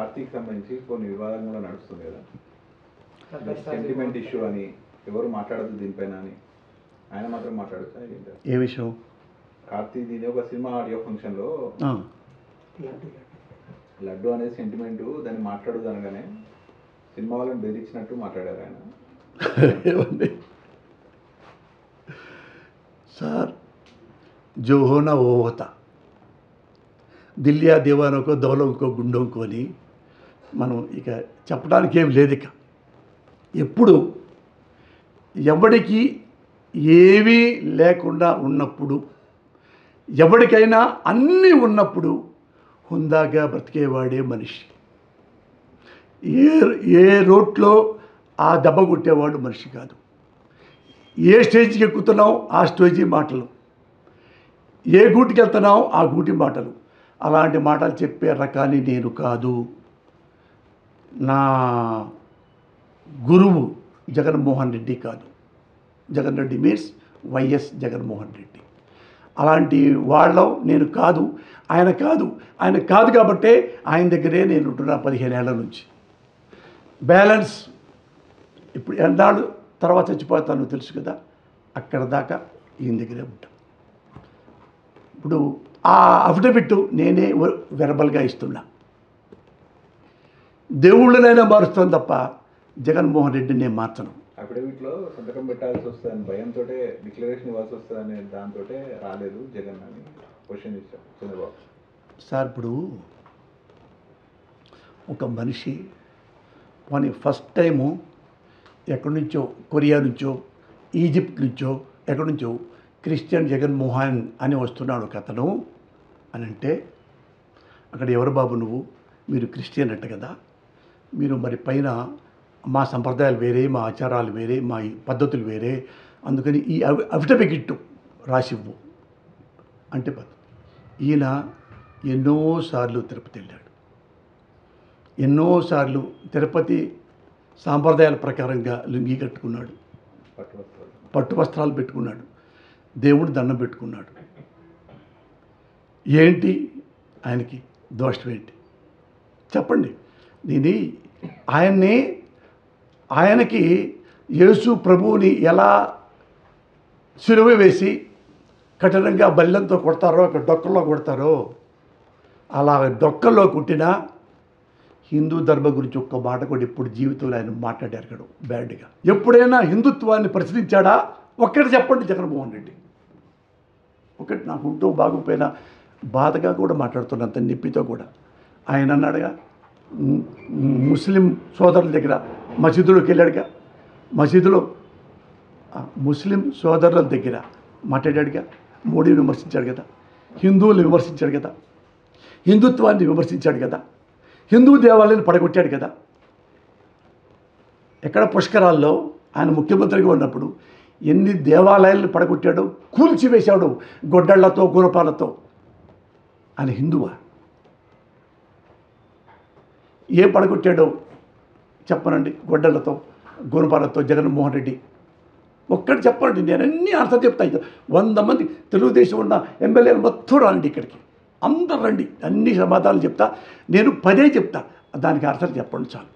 కార్తీక్ సంబంధించి కొన్ని వివాదాలు కూడా నడుస్తుంది కదా సెంటిమెంట్ ఇష్యూ అని ఎవరు మాట్లాడదు దీనిపైన అని ఆయన మాత్రం మాట్లాడచ్చు ఏంటి ఏ విషయం కార్తీక్ దీని ఒక సినిమా ఆడియో ఫంక్షన్లో ఆ, లడ్డు అనేది సెంటిమెంట్ దాన్ని మాట్లాడదు అనగానే సినిమా వాళ్ళని బెదిరించినట్టు మాట్లాడారు ఆయన ఏమండి సార్ जो होना वो होता దిల్లియా దేవానకో దౌలంకో గుండంకో అని మనం ఇక చెప్పడానికి ఏం లేదు ఇక ఎప్పుడు ఎవడికి ఏమీ లేకుండా ఉన్నప్పుడు ఎవరికైనా అన్నీ ఉన్నప్పుడు హుందాగా బ్రతికేవాడే మనిషి ఏ ఏ రోట్లో ఆ దెబ్బ కొట్టేవాడు మనిషి కాదు ఏ స్టేజ్కి ఎక్కుతున్నావు ఆ స్టేజీ మాటలు ఏ గూటికి వెళ్తున్నావు ఆ గూటి మాటలు అలాంటి మాటలు చెప్పే రకాన్ని నేను కాదు నా గురువు జగన్మోహన్ రెడ్డి కాదు జగన్ రెడ్డి మీన్స్ వైఎస్ జగన్మోహన్ రెడ్డి అలాంటి వాళ్ళం నేను కాదు ఆయన కాదు ఆయన కాదు కాబట్టే ఆయన దగ్గరే నేను ఉంటున్నా పదిహేను ఏళ్ళ నుంచి బ్యాలెన్స్ ఇప్పుడు ఎన్నాళ్ళు తర్వాత చచ్చిపోతాను తెలుసు కదా అక్కడ దాకా ఈయన దగ్గరే ఉంటా ఇప్పుడు ఆ అఫిడవిట్ నేనే వెరబల్గా ఇస్తున్నా దేవుళ్ళనైనా మారుస్తాను తప్ప జగన్మోహన్ రెడ్డిని నేను మార్చను అఫిడవిట్లో సంతకం పెట్టాల్సి వస్తుందని భయంతో డిక్లరేషన్ ఇవ్వాల్సి వస్తుందనే దాంతో రాలేదు జగన్ అని క్వశ్చన్ ఇచ్చాం చంద్రబాబు సార్ ఇప్పుడు ఒక మనిషి వాని ఫస్ట్ టైము ఎక్కడి నుంచో కొరియా నుంచో ఈజిప్ట్ నుంచో ఎక్కడి నుంచో క్రిస్టియన్ జగన్మోహన్ అని వస్తున్నాడు ఒక అతను అని అంటే అక్కడ ఎవరు బాబు నువ్వు మీరు క్రిస్టియన్ అంట కదా మీరు మరి పైన మా సంప్రదాయాలు వేరే మా ఆచారాలు వేరే మా ఈ పద్ధతులు వేరే అందుకని ఈ అవి అఫిడవిట్ రాసివ్వు అంటే పద్ధతి ఈయన ఎన్నోసార్లు తిరుపతి వెళ్ళాడు ఎన్నోసార్లు తిరుపతి సాంప్రదాయాల ప్రకారంగా లుంగి కట్టుకున్నాడు పట్టువస్తారు పట్టు వస్త్రాలు పెట్టుకున్నాడు దేవుడు దండం పెట్టుకున్నాడు ఏంటి ఆయనకి దోషం ఏంటి చెప్పండి దీని ఆయన్ని ఆయనకి యేసు ప్రభువుని ఎలా సిలువ వేసి కఠినంగా బల్లెంతో కొడతారో అక్కడ డొక్కల్లో కొడతారో అలా డొక్కల్లో కుట్టినా హిందూ ధర్మం గురించి ఒక్క మాట కూడా ఎప్పుడు జీవితంలో ఆయన మాట్లాడారు ఇక్కడ బ్యాడ్గా ఎప్పుడైనా హిందుత్వాన్ని ప్రశ్నించాడా ఒక్కటి చెప్పండి జగన్మోహన్ రెడ్డి ఒకటి నాకు ఉంటూ బాగుపోయినా బాధగా కూడా మాట్లాడుతున్నంత నొప్పితో కూడా ఆయన అన్నాడుగా ము- ముస్లిం సోదరుల దగ్గర మసీదులోకి వెళ్ళాడుగా మసీదులో ఆ ముస్లిం సోదరుల దగ్గర మాట్లాడాడుగా మోడీని విమర్శించాడు కదా హిందువులు విమర్శించాడు కదా హిందుత్వాన్ని విమర్శించాడు కదా హిందూ దేవాలయాన్ని పడగొట్టాడు కదా ఎక్కడ పుష్కరాల్లో ఆయన ముఖ్యమంత్రిగా ఉన్నప్పుడు ఎన్ని దేవాలయాలను పడగొట్టాడో కూల్చివేశాడు గొడ్డళ్లతో గురపాలతో ఆయన హిందువా ఏ పడగొట్టాడో చెప్పనండి గొడ్డళ్లతో గురపాలతో జగన్మోహన్ రెడ్డి ఒక్కటి చెప్పండి నేను అన్ని ఆన్సర్ చెప్తాను వంద మంది తెలుగుదేశం ఉన్న ఎమ్మెల్యేలు మొత్తం రండి ఇక్కడికి అందరు రండి అన్ని సమాధానాలు చెప్తా నేను పదే చెప్తా దానికి అర్థం చెప్పండి చాలు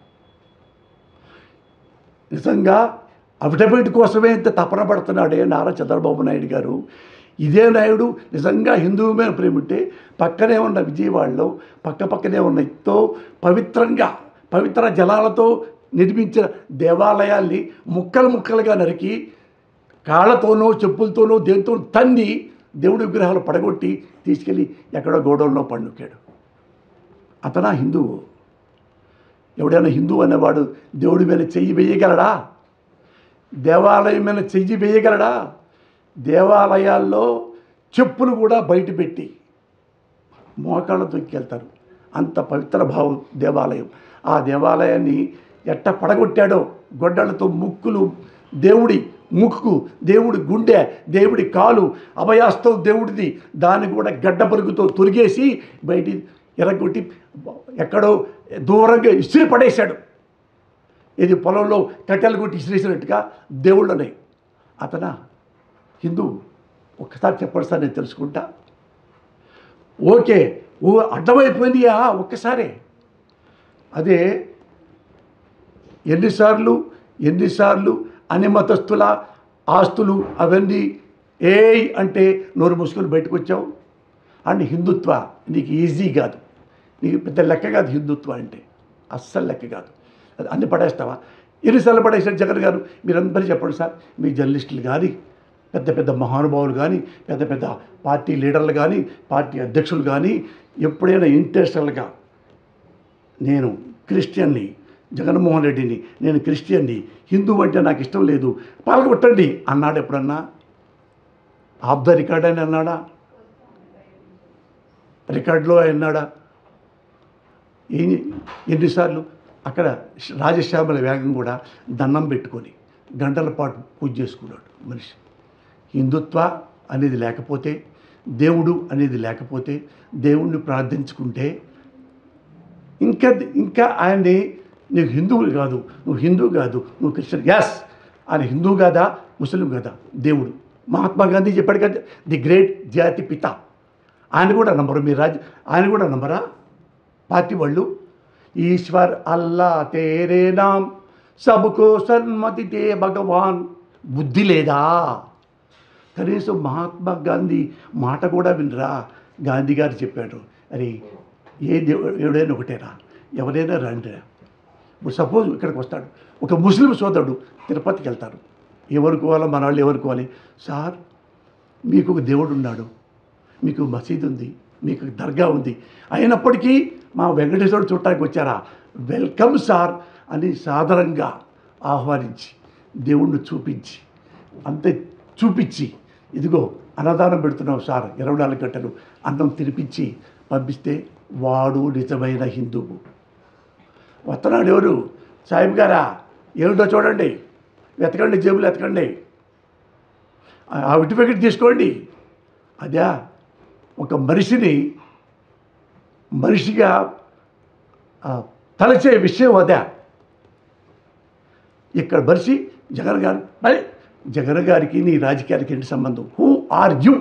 నిజంగా అఫిడవిట్ కోసమే ఇంత తపన పడుతున్నాడే నారా చంద్రబాబు నాయుడు గారు ఇదే నాయుడు నిజంగా హిందువు మీద ప్రేమ ఉంటే పక్కనే ఉన్న విజయవాడలో పక్క పక్కనే ఉన్న ఎంతో పవిత్రంగా పవిత్ర జలాలతో నిర్మించిన దేవాలయాల్ని ముక్కలు ముక్కలుగా నరికి కాళ్ళతోనో చెప్పులతోనో దేంతో తన్ని దేవుడి విగ్రహాలు పడగొట్టి తీసుకెళ్ళి ఎక్కడో గోడౌన్లో పండుకాడు అతనా హిందువు ఎవడైనా హిందువు అనేవాడు దేవుడి మీద చెయ్యి వేయగలడా దేవాలయం మీద చెయ్యి వేయగలడా దేవాలయాల్లో చెప్పులు కూడా బయట పెట్టి మోకాళ్ళ తొక్కెళ్తారు అంత పవిత్ర భావం దేవాలయం ఆ దేవాలయాన్ని ఎట్ట పడగొట్టాడో గొడ్డలతో ముక్కులు దేవుడి ముక్కు దేవుడి గుండె దేవుడి కాలు అభయాస్తం దేవుడిది దాన్ని కూడా గడ్డ పరుగుతో తొరిగేసి బయటి ఎరగొట్టి ఎక్కడో దూరంగా ఇసిరి పడేశాడు ఇది పొలంలో కట్టెలు కొట్టి ఇసిరేసినట్టుగా దేవుళ్ళని అతన హిందూ ఒక్కసారి చెప్పండి సార్ నేను తెలుసుకుంటా ఓకే ఓ అడ్డమైపోయిందియా ఒక్కసారే అదే ఎన్నిసార్లు ఎన్నిసార్లు అన్ని మతస్థుల ఆస్తులు అవన్నీ ఏయ్ అంటే నోరు మూసుకొని బయటకు వచ్చావు అండ్ హిందుత్వ నీకు ఈజీ కాదు నీకు పెద్ద లెక్క కాదు హిందుత్వ అంటే అస్సలు లెక్క కాదు అది అన్ని పడేస్తావా ఎన్నిసార్లు పడేసారు జగన్ గారు మీరందరూ చెప్పండి సార్ మీ జర్నలిస్టులు కానీ పెద్ద పెద్ద మహానుభావులు కానీ పెద్ద పెద్ద పార్టీ లీడర్లు కానీ పార్టీ అధ్యక్షులు కానీ ఎప్పుడైనా ఇంటర్నల్గా నేను క్రిస్టియన్ని జగన్మోహన్ రెడ్డిని నేను క్రిస్టియన్ని హిందూ అంటే నాకు ఇష్టం లేదు పాల్గొట్టండి అన్నాడు ఎప్పుడన్నా ఆఫ్ ద రికార్డ్ అని అన్నాడా రికార్డులో అన్నాడా ఏం ఎన్నిసార్లు అక్కడ రాజశ్యామల వేగం కూడా దండం పెట్టుకొని గంటల పాటు పూజ చేసుకున్నాడు మనిషి హిందుత్వ అనేది లేకపోతే దేవుడు అనేది లేకపోతే దేవుణ్ణి ప్రార్థించుకుంటే ఇంకా ఇంకా ఆయన్ని నీకు హిందువులు కాదు నువ్వు హిందూ కాదు నువ్వు క్రిస్టియన్ ఎస్ ఆయన హిందూ కాదా ముస్లిం కాదా దేవుడు మహాత్మా గాంధీ చెప్పాడు కదా ది గ్రేట్ జాతి పిత ఆయన కూడా నంబరు మీ రాజ్య ఆయన కూడా నంబరా పార్టీ వాళ్ళు ఈశ్వర్ అల్లా తేరే నామ్ సబ్కో సన్మతి దే భగవాన్ బుద్ధి లేదా కనీసం మహాత్మా గాంధీ మాట కూడా వినరా గాంధీ గారు చెప్పాడు అరే ఏ దేవుడు ఎవడైనా ఒకటేరా ఎవరైనా రండిరా ఇప్పుడు సపోజ్ ఇక్కడికి వస్తాడు ఒక ముస్లిం సోదరుడు తిరుపతికి వెళ్తారు ఎవరుకోవాలో మన వాళ్ళు ఎవరుకోవాలి సార్ మీకు ఒక దేవుడు ఉన్నాడు మీకు మసీద్ ఉంది మీకు దర్గా ఉంది అయినప్పటికీ మా వెంకటేశ్వరుడు చూడటానికి వచ్చారా వెల్కమ్ సార్ అని సాధారణంగా ఆహ్వానించి దేవుణ్ణి చూపించి అంతే చూపించి ఇదిగో అన్నదానం పెడుతున్నాం సార్ ఇరవై నాలుగు గంటలు అన్నం తినిపించి పంపిస్తే వాడు నిజమైన హిందువు వస్తున్నాడు ఎవరు సాహిబ్ గారా ఏమిటో చూడండి వెతకండి జేబులు వెతకండి ఆ విటిపెకెట్ తీసుకోండి అదే ఒక మనిషిని మనిషిగా ఆ, తలచే విషయం అదే ఇక్కడ మనిషి జగన్ గారు మరి జగన్ గారికి నీ రాజకీయానికి ఏంటి సంబంధం హూ ఆర్ యు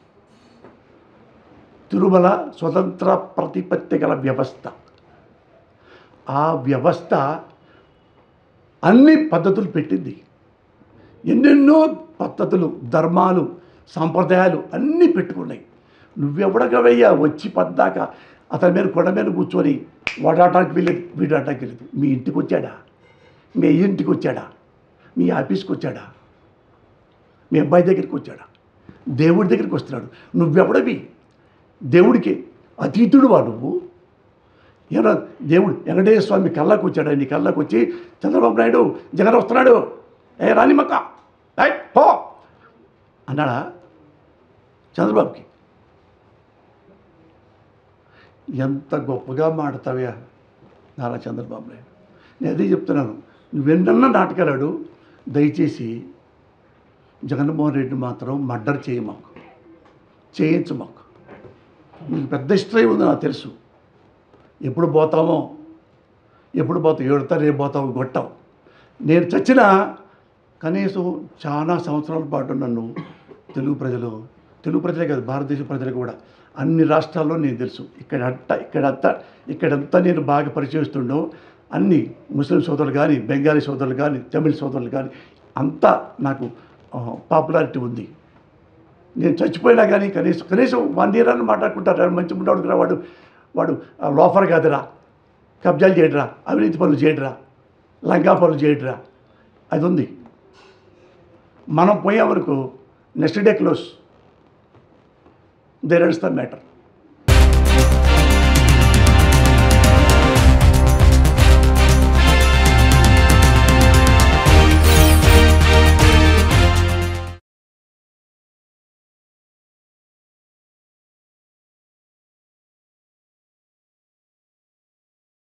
తిరుమల స్వతంత్ర ప్రతిపత్తి గల వ్యవస్థ ఆ వ్యవస్థ అన్ని పద్ధతులు పెట్టింది ఎన్నెన్నో పద్ధతులు ధర్మాలు సాంప్రదాయాలు అన్నీ పెట్టుకున్నాయి నువ్వెవడగవయ్యా వచ్చి పద్దాక అతని మీద కొండ మీద కూర్చొని వాడాటానికి వెళ్ళేది వీడాటానికి వెళ్ళేది మీ ఇంటికి వచ్చాడా మీ ఇంటికి వచ్చాడా మీ ఆఫీస్కి వచ్చాడా మీ అబ్బాయి దగ్గరికి వచ్చాడా దేవుడి దగ్గరికి వస్తున్నాడు నువ్వెవడవి దేవుడికి అతీతుడు వా నువ్వు ఏమన్నా దేవుడు వెంకటేశ్వర స్వామి కళ్ళకు వచ్చాడు నీ కళ్ళకు వచ్చి చంద్రబాబు నాయుడు జగన్ వస్తున్నాడు ఏ రాని మక్క ఏయ్, పో అన్నాడా చంద్రబాబుకి ఎంత గొప్పగా మాడతావా నారా చంద్రబాబు నాయుడు నేను అదే చెప్తున్నాను నువ్వెన్నన్నా నాటకాలాడు దయచేసి జగన్మోహన్ రెడ్డి మాత్రం మర్డర్ చేయ మాకు చేయించు మాకు నీకు పెద్ద హిస్టరీ ఉంది నాకు తెలుసు ఎప్పుడు పోతామో ఎప్పుడు పోతాం ఏడుతా రేపు పోతామో గొట్టాం నేను చచ్చినా కనీసం చాలా సంవత్సరాల పాటు నన్ను తెలుగు ప్రజలు తెలుగు ప్రజలే కాదు భారతదేశ ప్రజలు కూడా అన్ని రాష్ట్రాల్లో నేను తెలుసు ఇక్కడ అట్ట ఇక్కడంతా ఇక్కడంతా నేను బాగా పరిచయిస్తుండో అన్ని ముస్లిం సోదరులు కానీ బెంగాలీ సోదరులు కానీ తమిళ సోదరులు కానీ అంతా నాకు పాపులారిటీ ఉంది నేను చచ్చిపోయినా కానీ కనీసం కనీసం వన్ ఇయర్ అని మాట్లాడుకుంటారు "రా, మంచి ఉండవుడుకురా వాడు వాడు ఆ, లోఫర్ కాదురా కబ్జాలు చేయడరా అవినీతి పనులు చేయడరా లంగా పనులు చేయడరా అది ఉంది మనం పోయే వరకు next day close there ends the matter